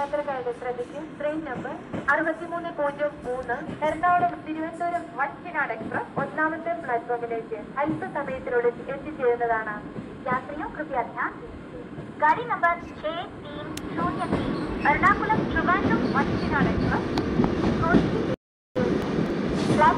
യാത്രക്കാരുടെ ശ്രദ്ധിക്കും train number അറുപത്തിമൂന്ന് പൂജ്യം മൂന്ന് എറണാകുളം തിരുവനന്തപുരം വടക്കനാട് എക്സ്പ്രസ് ഒന്നാമത്തെ പ്ലാറ്റ്ഫോമിലേക്ക് അല്പസമയത്തിനുള്ളിൽ എത്തിച്ചേരുന്നതാണ് यात्रियों कृपया ध्यान दीजिए गाड़ी नंबर छः तीन शून्य तीन एर्नाकुलम ट्रिवांड्रम वंचिनाड एक्सप्रेस थोड़ी ही देर में फ्लैट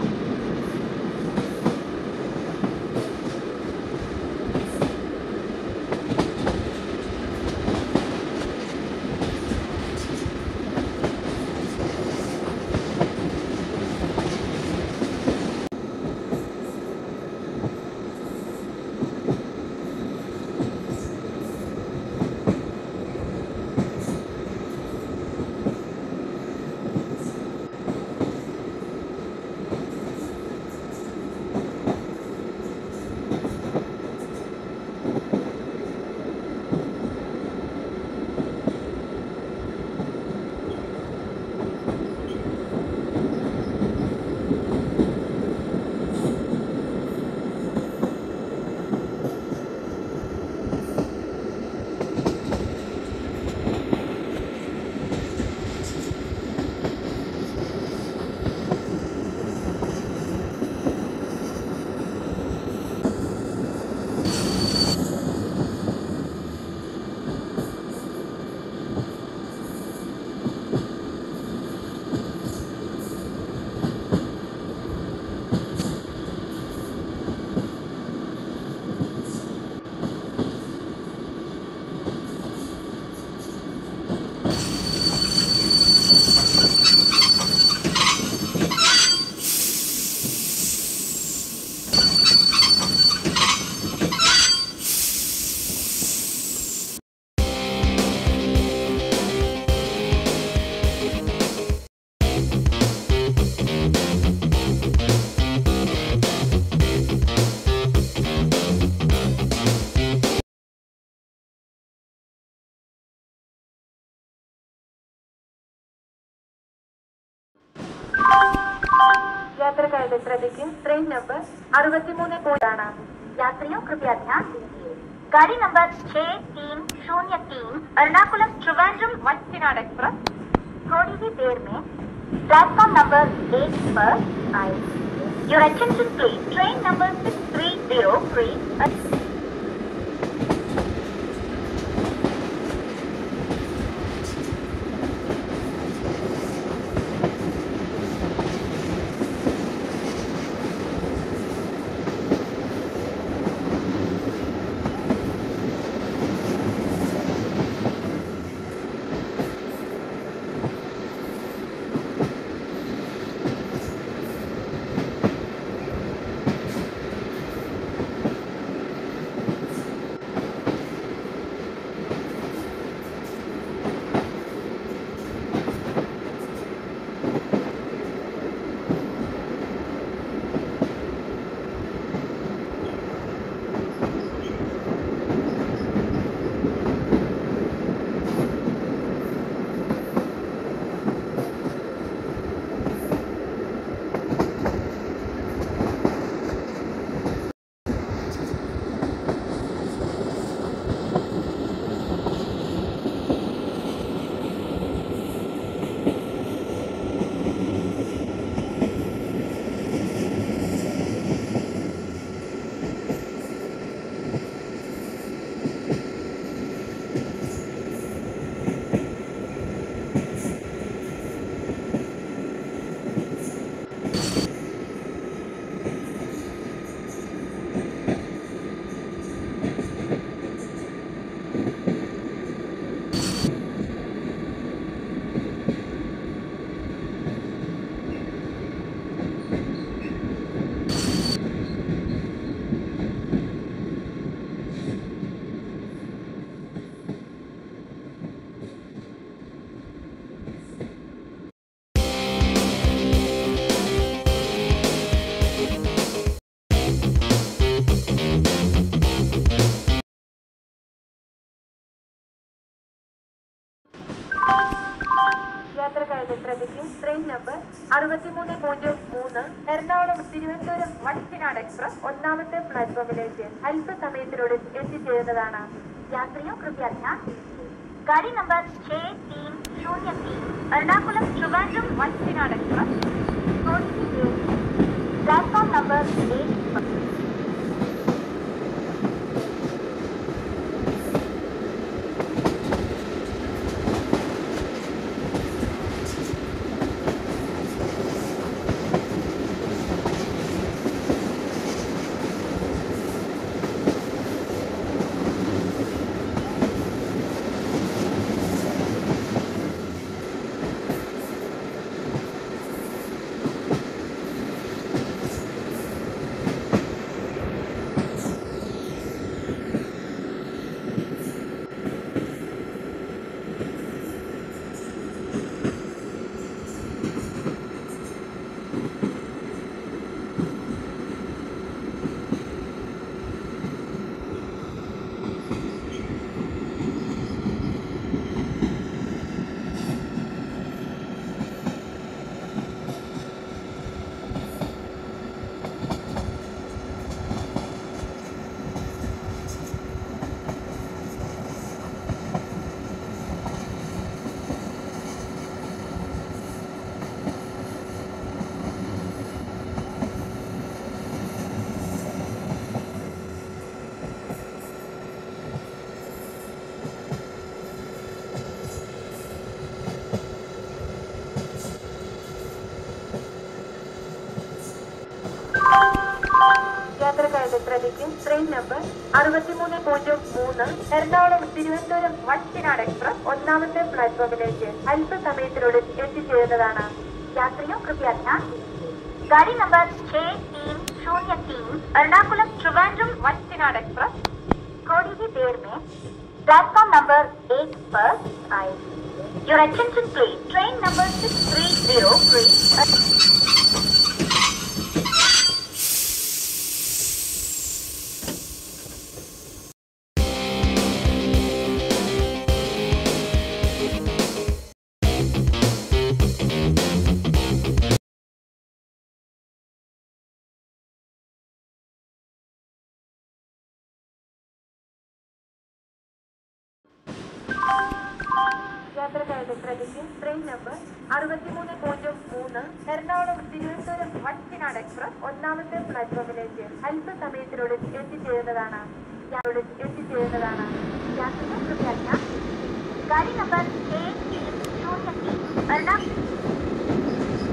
യാത്രക്കാരുടെ ശ്രദ്ധിക്കും ട്രെയിൻ നമ്പർ അറുപത്തിമൂന്ന് പൂജ്യമാണ് यात्रियों कृपया ध्यान दीजिए गाड़ी नंबर छः तीन शून्य तीन एर्नाकुलम ट्रिवांड्रम वंचिनाड एक्सप्रेस थोड़ी ही देर में प्लेटफॉर्म नंबर एट पर आएगी your attention please train number six three zero three യാത്രക്കാരുടെ ശ്രദ്ധിക്കും ട്രെയിൻ നമ്പർ അറുപത്തിമൂന്ന് പൂജ്യം മൂന്ന് എറണാകുളം തിരുവനന്തപുരം വടക്കനാട് എക്സ്പ്രസ് ഒന്നാമത്തെ പ്ലാറ്റ്ഫോമിലേക്ക് അല്പസമയത്തിനുള്ളിൽ എത്തിച്ചേരുന്നതാണ് यात्रियों कृपया ध्यान दीजिए गाड़ी नंबर छः तीन शून्य तीन एर्णाकुलम ट्रिवांड्रम वंचिनाड एक्सप्रेस थोड़ी ही देर में प्लेटफॉर्म नंबर एक पर യാത്രക്കാരുടെ ശ്രദ്ധയ്ക്ക് ട്രെയിൻ നമ്പർ അറുപത്തിമൂന്ന് പൂജ്യം മൂന്ന് എറണാകുളം തിരുവനന്തപുരം വച്ചിനാട് എക്സ്പ്രസ് ഒന്നാമത്തെ പ്ലാറ്റ്ഫോമിലേക്ക് അല്പസമയത്തിനുള്ളിൽ എത്തിച്ചേരുന്നതാണ് यात्रियों कृपया ध्यान दीजिए गाड़ी नंबर छः तीन शून्य तीन एर्णाकुलम ट्रिवांड्रम वंचिनाड एक्सप्रेस थोड़ी ही देर में प्लेटफॉर्म नंबर एक पर आएगी your attention please train number six three zero three യാത്രക്കാരുടെ ശ്രദ്ധയ്ക്ക് ട്രെയിൻ നമ്പർ അറുപത്തിമൂന്ന് പൂജ്യം മൂന്ന് എറണാകുളം തിരുവനന്തപുരം വച്ചിനാട് എക്സ്പ്രസ് ഒന്നാമത്തെ പ്ലാറ്റ്ഫോമിലേക്ക് അല്പസമയത്തിനുള്ളിൽ എത്തിച്ചേരുന്നതാണ് യാത്രയിൽ എത്തിച്ചേരുന്നതാണ് यात्रियों कृपया ध्यान दीजिए गाड़ी नंबर छः तीन शून्य तीन एर्णाकुलम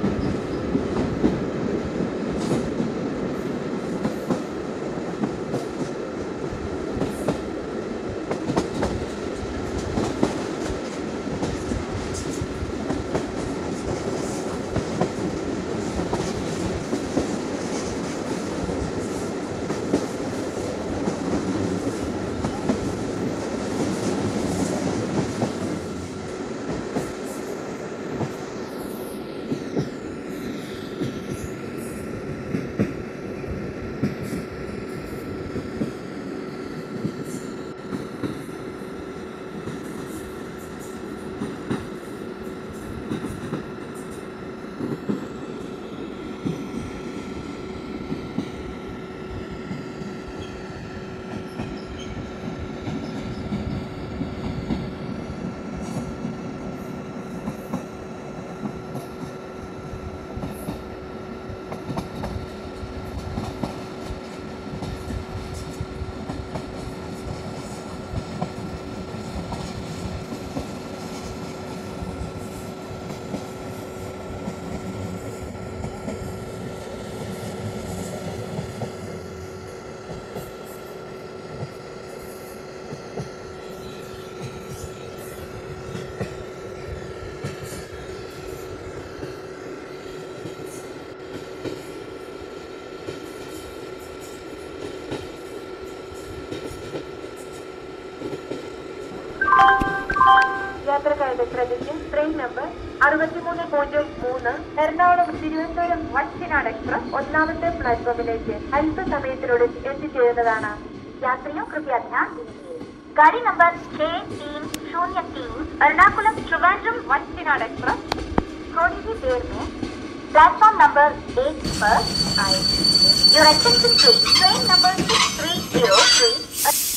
യാത്രക്കാരുടെ ശ്രദ്ധയ്ക്ക് ട്രെയിൻ നമ്പർ അറുപത്തിമൂന്ന് പൂജ്യം മൂന്ന് എറണാകുളം തിരുവനന്തപുരം വച്ചിനാട് എക്സ്പ്രസ് ഒന്നാമത്തെ പ്ലാറ്റ്ഫോമിലേക്ക് അല്പസമയത്തിനുള്ളിൽ എത്തിച്ചേരുന്നതാണ് यात्रियों कृपया ध्यान दीजिए गाड़ी नंबर छः तीन शून्य तीन एर्णाकुलम ट्रिवांड्रम वंचिनाड एक्सप्रेस थोड़ी ही देर में प्लेटफॉर्म नंबर एक पर आएगी your attention please train number six three zero three